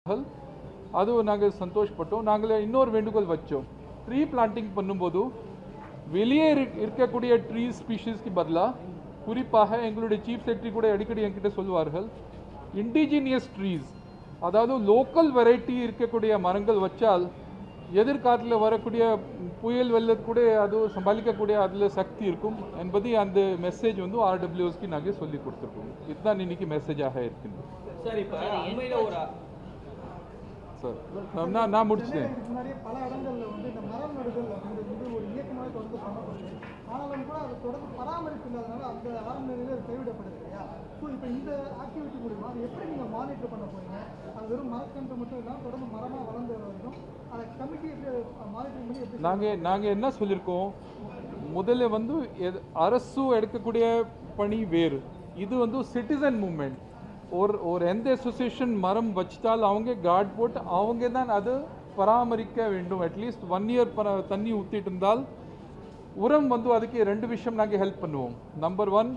அது நாங்கள் சந்தோஷப்பட்டோம் நாங்கள் இன்னொரு வேண்டுகோள் வச்சோம் ட்ரீ பிளான்டிங் பண்ணும்போது வெளியே இரு- இருக்கக்கூடிய ட்ரீ ஸ்பீஷீஸ்க்கு பதிலாக குறிப்பாக எங்களுடைய சீஃப் செக்ரட்டரி கூட அடிக்கடி என்கிட்ட சொல்லுவார்கள் இண்டிஜினியஸ் ட்ரீஸ் அதாவது லோக்கல் வெரைட்டி இருக்கக்கூடிய மரங்கள் வச்சால் எதிர்காலத்தில் வரக்கூடிய புயல் வெள்ளம் கூட அது சமாளிக்கக்கூடிய அதில் சக்தி இருக்கும் என்பது அந்த மெசேஜ் வந்து ஆர்டபிள்யூஎஸ்க்கு நாங்கள் சொல்லி கொடுத்துருக்கோம் இதுதான் இன்னைக்கு மெசேஜாக இருக்குது சார் இப்ப அண்மையில ஒரு சார் நான் நான் முடிச்சிட்டேன் இதுக்கு முன்னாடியே பல இடங்கள்ல வந்து இந்த மரம் நடுதல் அப்படின்றது வந்து ஒரு இயக்கமாக தொடர்ந்து பண்ணப்படுது ஆனாலும் கூட அது தொடர்ந்து பராமரிப்பு இல்லாதனால அந்த ஆரம்ப நிலையில அது கைவிடப்படுது இல்லையா ஸோ இப்போ இந்த ஆக்டிவிட்டி மூலிமா அதை எப்படி நீங்கள் மானிட்டர் பண்ண போறீங்க அது வெறும் மரக்கன்று மட்டும் இல்லாமல் தொடர்ந்து மரமாக வளர்ந்து வர வரைக்கும் அதை கமிட்டி எப்படி மானிட்டரிங் பண்ணி எப்படி நாங்கள் நாங்கள் என்ன சொல்லியிருக்கோம் முதல்ல வந்து எது- அரசு எடுக்கக்கூடிய பணி வேறு இது வந்து சிட்டிசன் மூமெண்ட் ஒரு ஒரு எந்த அசோசியேஷன் மரம் வச்சிட்டால் அவங்க கார்டு போட்டு அவங்க தான் அது பராமரிக்க வேண்டும் அட்லீஸ்ட் ஒன் இயர் பர தண்ணி ஊற்றிட்டு இருந்தால் உரம் வந்து அதுக்கு ரெண்டு விஷயம் நாங்கள் ஹெல்ப் பண்ணுவோம் நம்பர் ஒன்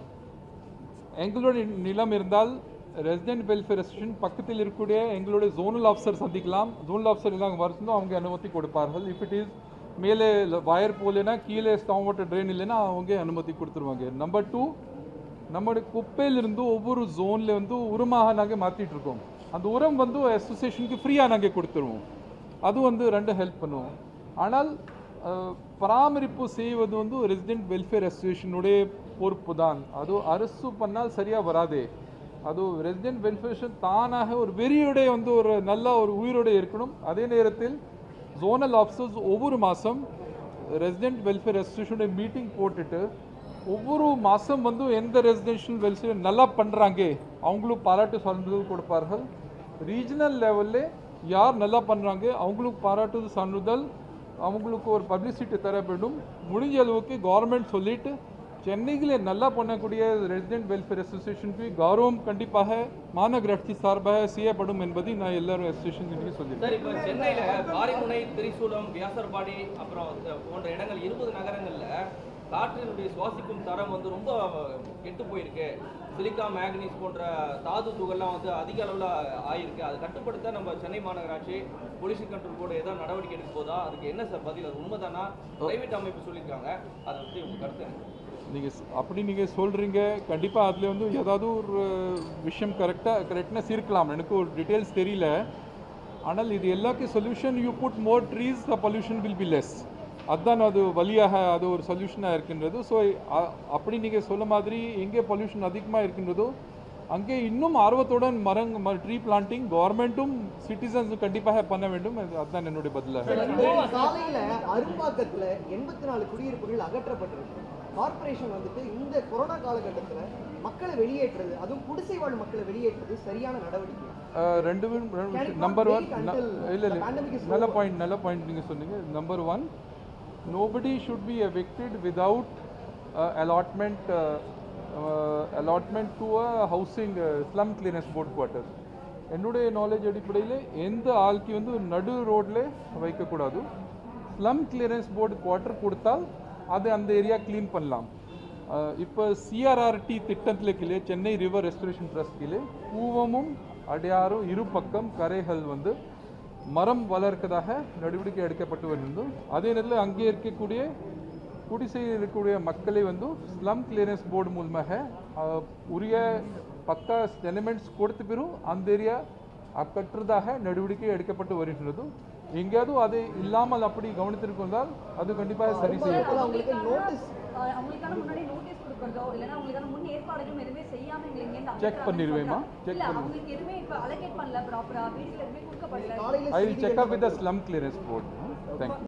எங்களுடைய நிலம் இருந்தால் ரெசிடென்ட் வெல்ஃபேர் அசோசியேஷன் பக்கத்தில் இருக்கக்கூடிய எங்களுடைய ஜோனல் ஆஃபீஸர் சந்திக்கலாம் ஜோனல் ஆஃபீஸர் எல்லாம் வருஷம் அவங்க அனுமதி கொடுப்பார்கள் இஃப் இட் இஸ் மேலே வயர் போகலைன்னா கீழே ஸ்டாம் வாட்டர் ட்ரெயின் இல்லைன்னா அவங்க அனுமதி கொடுத்துருவாங்க நம்பர் டூ நம்மளுடைய குப்பையிலிருந்து ஒவ்வொரு ஜோனில் வந்து உரமாக நாங்கள் மாற்றிட்டு இருக்கோம் அந்த உரம் வந்து அசோசியேஷனுக்கு ஃப்ரீயாக நாங்கள் கொடுத்துருவோம் அது வந்து ரெண்டு ஹெல்ப் பண்ணுவோம் ஆனால் அஹ், பராமரிப்பு செய்வது வந்து ரெசிடென்ட் வெல்ஃபேர் அசோசியேஷனுடைய பொறுப்பு தான் அது அரசு பண்ணால் சரியாக வராதே அது ரெசிடென்ட் வெல்ஃபேர் தானாக ஒரு வெறியோடைய வந்து ஒரு நல்ல ஒரு உயிரோட இருக்கணும் அதே நேரத்தில் ஜோனல் ஆஃபீஸர்ஸ் ஒவ்வொரு மாதம் ரெசிடென்ட் வெல்ஃபேர் அசோசியேஷனுடைய மீட்டிங் போட்டுட்டு ஒவ்வொரு மாதம் வந்து எந்த ரெசிடென்ஷியல் வெல்ஃபேர் நல்லா பண்ணுறாங்க அவங்களும் பாராட்டு சான்றிதழ் கொடுப்பார்கள் ரீஜனல் லெவலில் யார் நல்லா பண்ணுறாங்க அவங்களுக்கு பாராட்டு சான்றிதழ் அவங்களுக்கு ஒரு பப்ளிசிட்டி தர வேண்டும் முடிஞ்ச அளவுக்கு கவர்மெண்ட் சொல்லிட்டு சென்னையிலே நல்லா பண்ணக்கூடிய ரெசிடென்ட் வெல்ஃபேர் அசோசியேஷனுக்கு கௌரவம் கண்டிப்பாக மாநகராட்சி சார்பாக செய்யப்படும் என்பதை நான் எல்லாரும் அசோசியேஷன் சொல்லியிருக்கேன் சார் இப்ப சென்னையில காரிமுனை திரிசூலம் வியாசர்பாடி அப்புறம் அஹ், போன்ற இடங்கள் இருபது நகரங்கள்ல காற்றினுடைய சுவாசிக்கும் தரம் வந்து ரொம்ப கெட்டு போயிருக்கு சிலிக்கா மேக்னீஸ் போன்ற தாது துகள்லாம் வந்து அதிக அளவில் ஆயிருக்கு அதை கட்டுப்படுத்த நம்ம சென்னை மாநகராட்சி பொல்யூஷன் கண்ட்ரோல் போர்டு ஏதாவது நடவடிக்கை எடுக்க போதா அதுக்கு என்ன சார் பதில் அது உண்மைதானா பிரைவேட் அமைப்பு சொல்லியிருக்காங்க அதை பற்றி உங்க கருத்து என்ன? நீங்கள் அப்படி நீங்கள் சொல்கிறீங்க கண்டிப்பாக அதில் வந்து ஏதாவது ஒரு விஷயம் கரெக்டாக கரெக்ட்னஸ் இருக்கலாம் எனக்கு ஒரு டீட்டெயில்ஸ் தெரியல ஆனால் இது எல்லாக்கும் solution you put more trees the pollution will be less அதுதான் அது வழியாக அது ஒரு சொல்யூஷனாக இருக்கின்றது ஸோ அப்படி நீங்கள் சொல்ல மாதிரி எங்கே பொல்யூஷன் அதிகமாக இருக்கின்றதோ அங்கே இன்னும் ஆர்வத்துடன் மரங் ட்ரீ பிளான்டிங் கவர்மெண்ட்டும் சிட்டிசன்ஸும் கண்டிப்பாக பண்ண வேண்டும் அது- அதுதான் என்னுடைய பதிலாக சாலையில அரும்பாக்கத்துல எண்பத்தி நாலு குடியிருப்புகள் அகற்றப்பட்டிருக்கு கார்ப்பரேஷன் வந்துட்டு இந்த கொரோனா காலகட்டத்துல மக்களை வெளியேற்றுறது அதுவும் குடிசை வாழ் மக்களை வெளியேற்றுறது சரியான நடவடிக்கை அஹ் ரெண்டு Can it not number one wait until இல்லை the இல்லை pandemic is நல்ல over? பாயிண்ட் நல்ல பாயிண்ட் நீங்கள் சொன்னீங்க number one nobody should be evicted without allotment allotment to a housing slum clearance board quarter என்னுடைய நாலேஜ் அடிப்படையில் எந்த ஆள்க்கு வந்து நடு ரோட்ல வைக்கக்கூடாது ஸ்லம் கிளியரன்ஸ் போர்டு குவார்ட்டர் கொடுத்தால் அது அந்த ஏரியா க்ளீன் பண்ணலாம் அஹ் இப்போ சிஆர்ஆர்டி திட்டத்தில் கீழே சென்னை ரிவர் ரெஸ்டரேஷன் ட்ரஸ்ட் கீழே கூவமும் அடையாறும் இரு பக்கம் கரைகள் வந்து மரம் வளர்க்கதாக நடவடிக்கை எடுக்கப்பட்டு வருகிறது அதே நேரத்தில் அங்கே இருக்கக்கூடிய குடிசையில் இருக்கக்கூடிய மக்களை வந்து ஸ்லம் கிளியரன்ஸ் போர்டு மூலமாக அஹ், உரிய பக்கா எலிமெண்ட்ஸ் கொடுத்த பிறகு அந்த ஏரியா அகற்றுவதாக நடவடிக்கை எடுக்கப்பட்டு வருகின்றது எங்கேயாவது அது இல்லாமல் அப்படி கவனித்திருந்தால் அது கண்டிப்பாக சரி செய்யப்படும் அரும்பாக்கத்துல அவங்களுக்கு நோட்டீஸ் அஹ் அவங்களுக்கான முன்னாடி நோட்டீஸ் கொடுக்கறதோ இல்லைன்னா அவங்களுக்கான முன் ஏற்பாடுகளும் எதுவுமே செய்யாம எங்களை இங்க இருந்து Check பண்ணிடுவேமா? Check இல்ல பண்ணு. அவங்களுக்கு எதுவுமே இப்ப அலோகேட் பண்ணல ப்ராப்பரா வீட்டுல எதுவுமே கொடுக்கப்படல காலையில ஐ வில் செய்தி செக் அப் வித் த வெளியிடப்பட்டது. Slum clearance board thank you